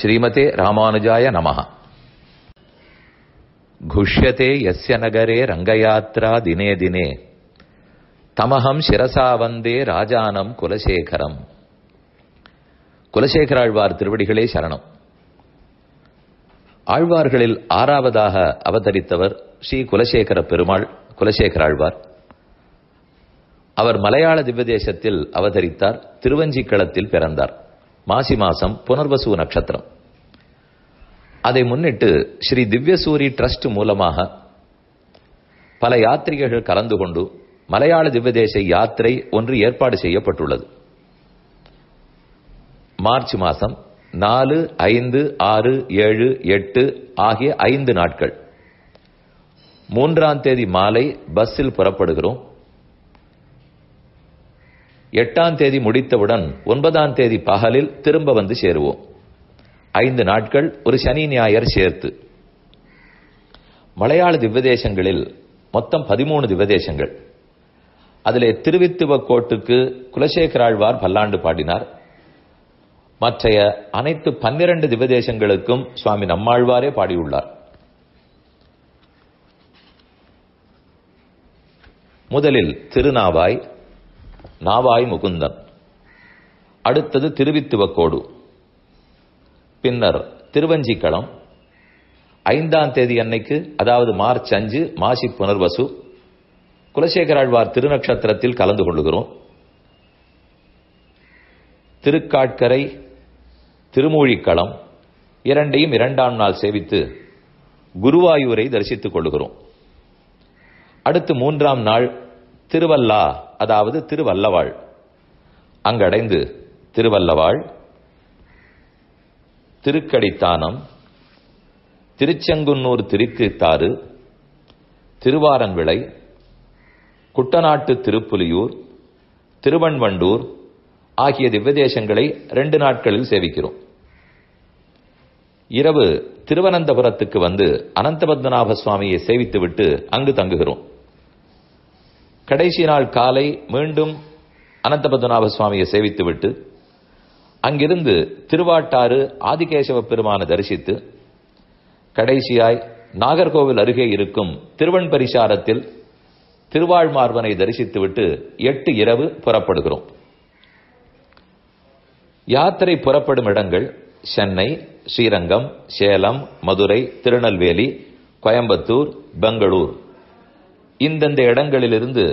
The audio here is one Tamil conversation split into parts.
श्रीमते रामानुजाय नमः घुष्यते यस्य नगरे रङ्गयात्रा दिने दिने தமகம் சிரசா வந்தே ராஜானம் குலசேகரம் குலசேகராழ்வார் திருவடிகளே சரணம் ஆழ்வார்களில் ஆறாவதாக அவதரித்தவர் ஸ்ரீ குலசேகர பெருமாள் குலசேகராழ்வார் அவர் மலையாள திவ்யதேசத்தில் அவதரித்தார் திருவஞ்சிக்களத்தில் பிறந்தார் மாசி மாசம் புனர்வசு நட்சத்திரம் அதை முன்னிட்டு ஸ்ரீ திவ்யசூரி டிரஸ்ட் மூலமாக பல யாத்திரிகர்கள் கலந்து கொண்டு மலையாள திவ்யதேச யாத்திரை ஒன்று ஏற்பாடு செய்யப்பட்டுள்ளது மார்ச் மாசம் நாலு ஐந்து ஆறு ஏழு எட்டு ஆகிய ஐந்து நாட்கள் மூன்றாம் தேதி மாலை பஸ்ஸில் புறப்படுகிறோம் எட்டாம் தேதி முடித்தவுடன் ஒன்பதாம் தேதி பகலில் திரும்ப வந்து சேருவோம் ஐந்து நாட்கள் ஒரு சனி ஞாயர் சேர்த்து மலையாள திவ்யதேசங்களில் மொத்தம் பதிமூணு திவ்யதேசங்கள் அதிலே திருவித்துவக்கோட்டுக்கு குலசேகராழ்வார் பல்லாண்டு பாடினார் மற்றைய அனைத்து பன்னிரண்டு திவதேசங்களுக்கும் சுவாமி நம்மாழ்வாரே பாடியுள்ளார் முதலில் திருநாவாய் நாவாய் முகுந்தன் அடுத்தது திருவித்துவக்கோடு பின்னர் திருவஞ்சிக்களம் ஐந்தாம் தேதி அன்னைக்கு அதாவது மார்ச் அஞ்சு மாசி புனர்வசு குலசேகராழ்வார் திருநக்ஷத்திரத்தில் கலந்து கொள்ளுகிறோம் திருக்காட்கரை திருமூழிக்களம் இரண்டையும் இரண்டாம் நாள் சேவித்து குருவாயூரை தரிசித்துக் கொள்ளுகிறோம் அடுத்து மூன்றாம் நாள் திருவல்லா அதாவது திருவல்லவாள் அங்கடைந்து திருவல்லவாள் திருக்கடித்தானம் திருச்செங்குன்னூர் திருக்குத்தாறு திருவாரன்விளை குட்டநாட்டு திருப்புலியூர் திருவண்வண்டூர் ஆகிய திவ்யதேசங்களை ரெண்டு நாட்களில் சேவிக்கிறோம் இரவு திருவனந்தபுரத்துக்கு வந்து அனந்தபத்மநாப சுவாமியை சேவித்துவிட்டு அங்கு தங்குகிறோம் கடைசி நாள் காலை மீண்டும் அனந்தபத்மநாப சுவாமியை சேவித்துவிட்டு அங்கிருந்து திருவாட்டாறு ஆதிகேசவ பெருமான தரிசித்து கடைசியாய் நாகர்கோவில் அருகே இருக்கும் திருவன்பரிசாரத்தில் திருவாழ்மார்வனை தரிசித்துவிட்டு எட்டு இரவு புறப்படுகிறோம் யாத்திரை புறப்படும் இடங்கள் சென்னை ஸ்ரீரங்கம் சேலம் மதுரை திருநெல்வேலி கோயம்புத்தூர் பெங்களூர் இந்தந்த இடங்களிலிருந்து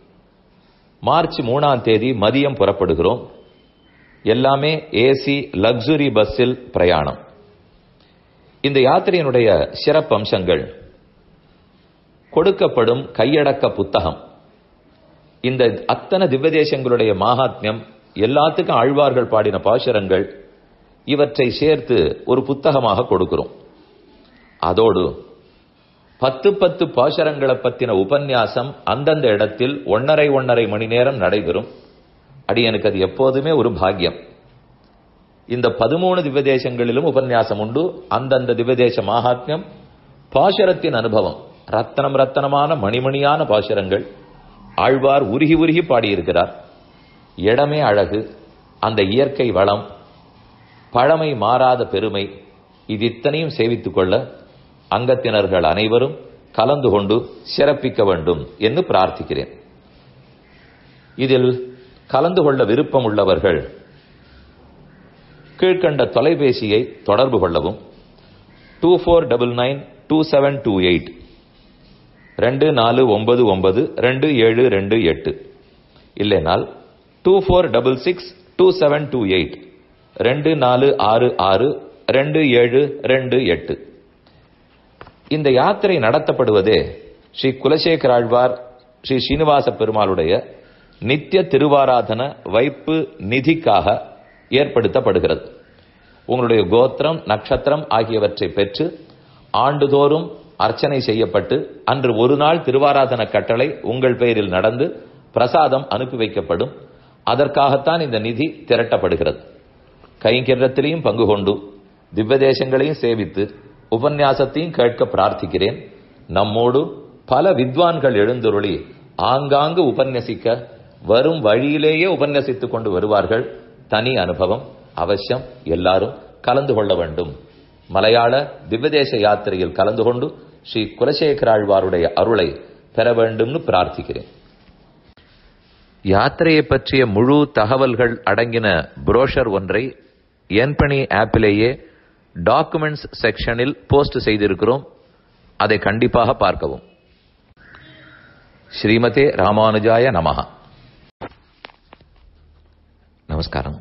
மார்ச் மூணாம் தேதி மதியம் புறப்படுகிறோம் எல்லாமே ஏசி லக்ஸுரி பஸ்ஸில் பிரயாணம் இந்த யாத்திரையினுடைய சிறப்பம்சங்கள் கொடுக்கப்படும் கையடக்க புத்தகம் இந்த அத்தனை திவ்யதேசங்களுடைய மாகாத்மியம் எல்லாத்துக்கும் ஆழ்வார்கள் பாடின பாசுரங்கள் இவற்றை சேர்த்து ஒரு புத்தகமாக கொடுக்கிறோம் அதோடு பத்து பத்து பாசுரங்களை பத்தின உபன்யாசம் அந்தந்த இடத்தில் ஒன்னரை ஒன்னரை மணி நேரம் நடைபெறும் அடி எனக்கு அது எப்போதுமே ஒரு பாக்கியம் இந்த பதிமூணு திவ்யதேசங்களிலும் உபன்யாசம் உண்டு அந்தந்த திவ்யதேச மாகாத்மியம் பாசுரத்தின் அனுபவம் ரத்தனம் ரத்தனமான மணிமணியான பாசுரங்கள் ஆழ்வார் உருகி உருகி பாடியிருக்கிறார் இடமே அழகு அந்த இயற்கை வளம் பழமை மாறாத பெருமை இது இத்தனையும் சேவித்துக் கொள்ள அங்கத்தினர்கள் அனைவரும் கலந்து கொண்டு சிறப்பிக்க வேண்டும் என்று பிரார்த்திக்கிறேன் இதில் கலந்து கொள்ள விருப்பம் உள்ளவர்கள் கீழ்கண்ட தொலைபேசியை தொடர்பு கொள்ளவும் two four double nine two seven two eight ரெண்டு நாலு ஒன்பது ஒன்பது ரெண்டு ஏழு ரெண்டு எட்டு இல்லைனால் two four double six two seven two eight ரெண்டு நாலு ஆறு ஆறு ரெண்டு ஏழு ரெண்டு எட்டு இந்த யாத்திரை நடத்தப்படுவதே ஸ்ரீ குலசேகராழ்வார் ஸ்ரீ ஸ்ரீனிவாச பெருமாளுடைய நித்திய திருவாராதன வைப்பு நிதிக்காக ஏற்படுத்தப்படுகிறது உங்களுடைய கோத்திரம் நட்சத்திரம் ஆகியவற்றை பெற்று ஆண்டுதோறும் அர்ச்சனை செய்யப்பட்டு அன்று ஒரு நாள் திருவாராதன கட்டளை உங்கள் பெயரில் நடந்து பிரசாதம் அனுப்பி வைக்கப்படும் அதற்காகத்தான் இந்த நிதி திரட்டப்படுகிறது கைங்கிரத்திலையும் பங்கு கொண்டு திவ்யதேசங்களையும் சேவித்து உபன்யாசத்தையும் கேட்க பிரார்த்திக்கிறேன் நம்மோடு பல வித்வான்கள் எழுந்துருளி ஆங்காங்கு உபன்யசிக்க வரும் வழியிலேயே உபன்யசித்துக் கொண்டு வருவார்கள் தனி அனுபவம் அவசியம் எல்லாரும் கலந்து கொள்ள வேண்டும் மலையாள திவ்யதேச யாத்திரையில் கலந்து கொண்டு ஸ்ரீ குலசேகராழ்வாருடைய அருளை பெற வேண்டும்னு பிரார்த்திக்கிறேன் யாத்திரையை பற்றிய முழு தகவல்கள் அடங்கின புரோஷர் ஒன்றை என்பனி ஆப்பிலேயே டாக்குமெண்ட்ஸ் செக்ஷனில் போஸ்ட் செய்திருக்கிறோம் அதை கண்டிப்பாக பார்க்கவும் ஸ்ரீமதே ராமானுஜாய நமஹா நமஸ்காரம்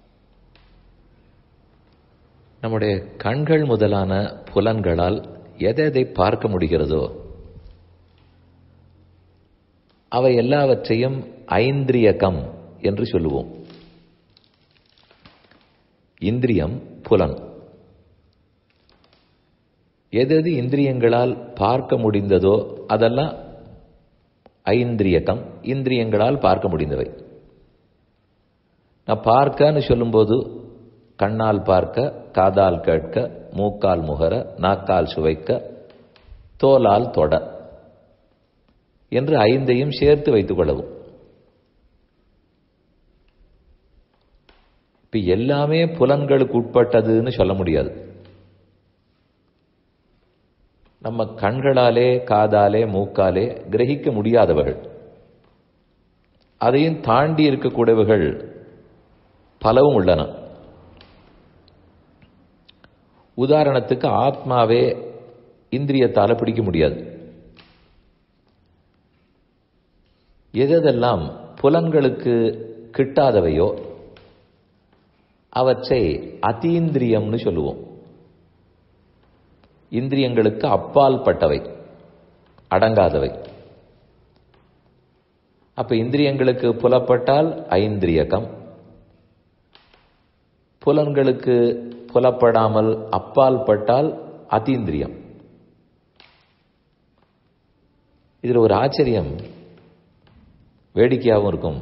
நம்முடைய கண்கள் முதலான புலன்களால் எதை எதை பார்க்க முடிகிறதோ அவை எல்லாவற்றையும் ஐந்திரியகம் என்று சொல்லுவோம் இந்திரியம் புலன் எது எது இந்திரியங்களால் பார்க்க முடிந்ததோ அதெல்லாம் ஐந்திரியகம் இந்திரியங்களால் பார்க்க முடிந்தவை நான் பார்க்கன்னு சொல்லும்போது கண்ணால் பார்க்க காதால் கேட்க மூக்கால் முகர நாக்கால் சுவைக்க தோலால் தொட என்று ஐந்தையும் சேர்த்து வைத்துக் கொள்ளவும் இப்ப எல்லாமே புலன்களுக்கு உட்பட்டதுன்னு சொல்ல முடியாது நம்ம கண்களாலே காதாலே மூக்காலே கிரகிக்க முடியாதவர்கள் அதையும் தாண்டி இருக்கக்கூடியவர்கள் பலவும் உள்ளன உதாரணத்துக்கு ஆத்மாவே இந்திரியத்தால பிடிக்க முடியாது எதெல்லாம் புலன்களுக்கு கிட்டாதவையோ அவற்றை அதீந்திரியம்னு சொல்லுவோம் இந்திரியங்களுக்கு அப்பால் பட்டவை அடங்காதவை அப்ப இந்திரியங்களுக்கு புலப்பட்டால் ஐந்திரியகம் புலன்களுக்கு புலப்படாமல் அப்பால் பட்டால் அதீந்திரியம் இதுல ஒரு ஆச்சரியம் வேடிக்கையாகவும் இருக்கும்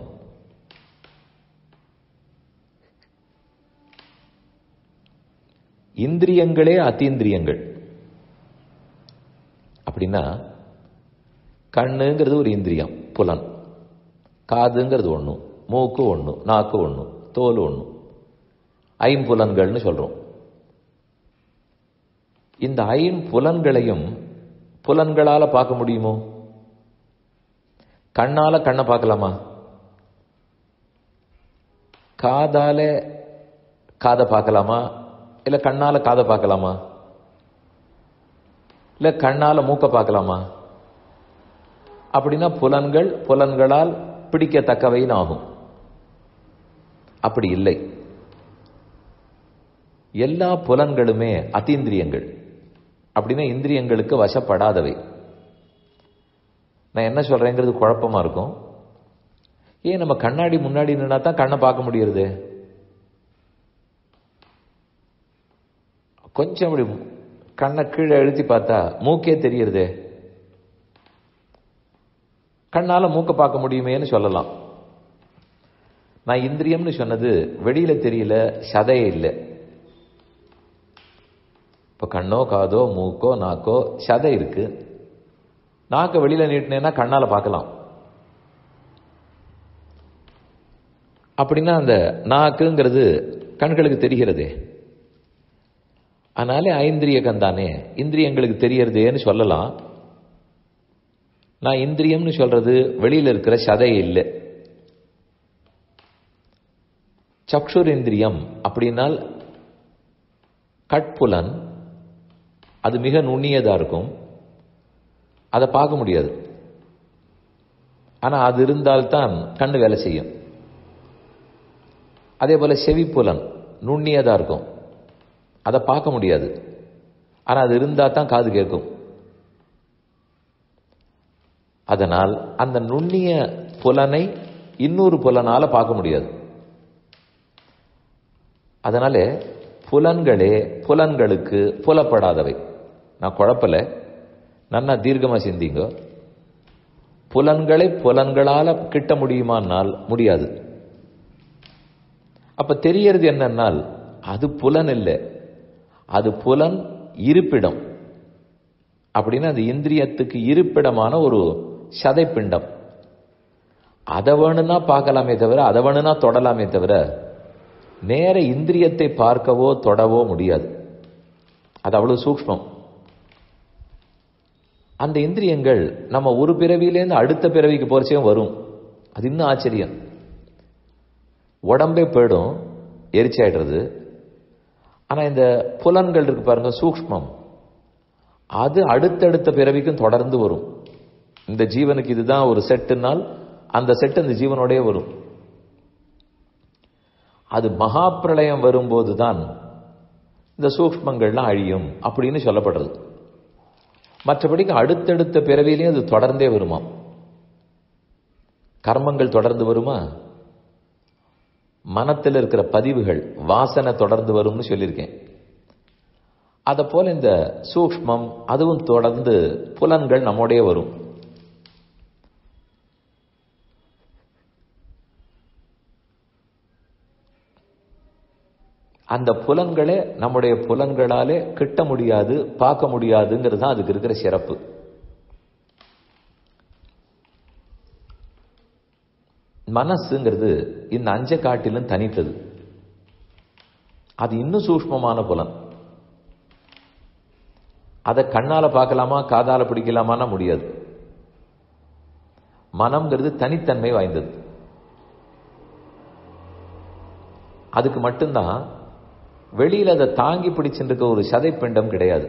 இந்திரியங்களே அதீந்திரியங்கள் அப்படின்னா கண்ணுங்கிறது ஒரு இந்திரியம் புலன் காதுங்கிறது ஒன்று மூக்கு ஒன்று நாக்கு ஒன்று தோல் ஒன்று ஐம்புலன்கள்னு சொல்றோம் இந்த ஐம்புலன்களையும் புலன்களால பார்க்க முடியுமோ கண்ணால கண்ணை பார்க்கலாமா காதால காதை பார்க்கலாமா இல்ல கண்ணால காதை பார்க்கலாமா இல்ல கண்ணால மூக்க பார்க்கலாமா அப்படின்னா புலன்கள் புலன்களால் பிடிக்கத்தக்கவைன்னு ஆகும் அப்படி இல்லை எல்லா புலன்களுமே அதீந்திரியங்கள் அப்படின்னா இந்திரியங்களுக்கு வசப்படாதவை நான் என்ன சொல்றேங்கிறது குழப்பமா இருக்கும் ஏன் நம்ம கண்ணாடி முன்னாடி நின்னா தான் கண்ணை பார்க்க முடியுது கொஞ்சம் அப்படி கண்ணை கீழே அழுத்தி பார்த்தா மூக்கே தெரியுறதே கண்ணால மூக்க பார்க்க முடியுமேன்னு சொல்லலாம் நான் இந்திரியம்னு சொன்னது வெளியில தெரியல சதையே இல்லை இப்ப கண்ணோ காதோ மூக்கோ நாக்கோ சதை இருக்கு நாக்க வெளியில நீட்டினேன்னா கண்ணால பார்க்கலாம் அப்படின்னா அந்த நாக்குங்கிறது கண்களுக்கு தெரிகிறதே அதனாலே ஐந்திரியகம் தானே இந்திரியங்களுக்கு தெரியறதேன்னு சொல்லலாம் நான் இந்திரியம்னு சொல்றது வெளியில இருக்கிற சதை இல்லை சக்ஷுர் இந்திரியம் அப்படின்னால் கட்புலன் அது மிக நுண்ணியதா இருக்கும் அதை பார்க்க முடியாது ஆனா அது இருந்தால்தான் கண்ணு வேலை செய்யும் அதே போல செவிப்புலன் நுண்ணியதா இருக்கும் அதை பார்க்க முடியாது ஆனா அது இருந்தா தான் காது கேட்கும் அதனால் அந்த நுண்ணிய புலனை இன்னொரு புலனால பார்க்க முடியாது அதனால புலன்களே புலன்களுக்கு புலப்படாதவை நான் குழப்பல நன்னா தீர்க்கமா சிந்திங்க புலன்களை புலன்களால கிட்ட முடியுமானால் முடியாது அப்ப தெரியறது என்னன்னால் அது புலன் இல்லை அது புலன் இருப்பிடம் அப்படின்னா அது இந்திரியத்துக்கு இருப்பிடமான ஒரு சதைப்பிண்டம் அதை வேணும்னா பார்க்கலாமே தவிர அதை வேணும்னா தொடலாமே தவிர நேர இந்திரியத்தை பார்க்கவோ தொடவோ முடியாது அது அவ்வளவு சூக்ஷ்மம் அந்த இந்திரியங்கள் நம்ம ஒரு பிறவியிலேருந்து அடுத்த பிறவிக்கு போறச்சையும் வரும் அது இன்னும் ஆச்சரியம் உடம்பே போயிடும் எரிச்சாயிடுறது ஆனா இந்த புலன்கள் இருக்கு பாருங்க சூக்ஷ்மம் அது அடுத்தடுத்த பிறவிக்கும் தொடர்ந்து வரும் இந்த ஜீவனுக்கு இதுதான் ஒரு செட்டுனால் அந்த செட் அந்த ஜீவனோடய வரும் அது மகா பிரளயம் வரும்போது தான் இந்த சூக்ஷ்மங்கள்லாம் அழியும் அப்படின்னு சொல்லப்படுறது மற்றபடிக்கு அடுத்தடுத்த பிறவிலையும் அது தொடர்ந்தே வருமாம் கர்மங்கள் தொடர்ந்து வருமா மனத்தில் இருக்கிற பதிவுகள் வாசனை தொடர்ந்து வரும்னு சொல்லியிருக்கேன் அதை போல இந்த சூக்ஷ்மம் அதுவும் தொடர்ந்து புலன்கள் நம்மோடய வரும் அந்த புலன்களே நம்முடைய புலன்களாலே கிட்ட முடியாது பார்க்க முடியாதுங்கிறது தான் அதுக்கு இருக்கிற சிறப்பு மனசுங்கிறது இந்த அஞ்ச காட்டிலும் தனித்தது அது இன்னும் சூக்மமான புலன் அதை கண்ணால பார்க்கலாமா காதால பிடிக்கலாமான்னா முடியாது மனம்ங்கிறது தனித்தன்மை வாய்ந்தது அதுக்கு மட்டும்தான் வெளியில அதை தாங்கி பிடிச்சிருக்க ஒரு சதைப்பிண்டம் கிடையாது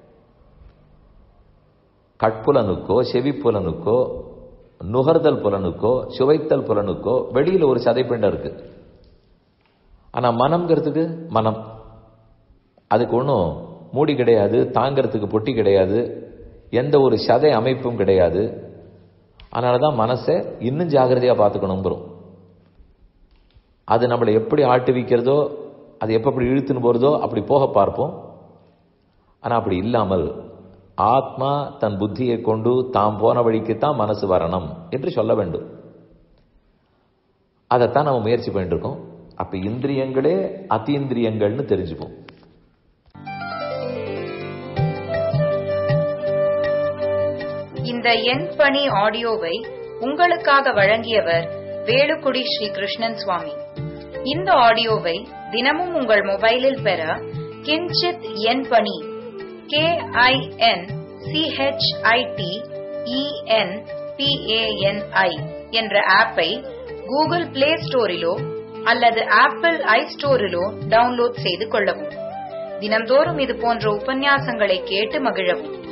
கட்புலனுக்கோ செவிப்புலனுக்கோ நுகர்தல் புலனுக்கோ சுவைத்தல் புலனுக்கோ வெளியில ஒரு சதைப்பிண்டம் இருக்கு ஆனா மனம்ங்கிறதுக்கு மனம் அதுக்கு ஒன்றும் மூடி கிடையாது தாங்கிறதுக்கு பொட்டி கிடையாது எந்த ஒரு சதை அமைப்பும் கிடையாது அதனால தான் மனசை இன்னும் ஜாகிரதையாக பார்த்துக்கணுங்கிறோம் அது நம்மளை எப்படி ஆட்டுவிக்கிறதோ அது எப்போ அப்படி இழுத்துன்னு போகிறதோ அப்படி போக பார்ப்போம் ஆனால் அப்படி இல்லாமல் ஆத்மா தன் புத்தியை கொண்டு தாம் போன வழிக்கு தான் மனசு வரணும் என்று சொல்ல வேண்டும் அதைத்தான் நம்ம முயற்சி பண்ணிட்டு இருக்கோம் அப்ப இந்திரியங்களே அத்தீந்திரியங்கள்னு தெரிஞ்சுப்போம் இந்த எண் பணி ஆடியோவை உங்களுக்காக வழங்கியவர் வேலுக்குடி ஸ்ரீ கிருஷ்ணன் சுவாமி இந்த ஆடியோவை தினமும் உங்கள் மொபைலில் பெற கிஞ்சித் எண் பணி கே ஐ என் சிஹெச்ஐடி இஎன் பிஏஎன்ஐ என்ற ஆப்பை கூகுள் பிளே ஸ்டோரிலோ அல்லது ஆப்பிள் ஐ ஸ்டோரிலோ டவுன்லோட் செய்து கொள்ளவும் தினம்தோறும் இது போன்ற உபன்யாசங்களை கேட்டு மகிழவும்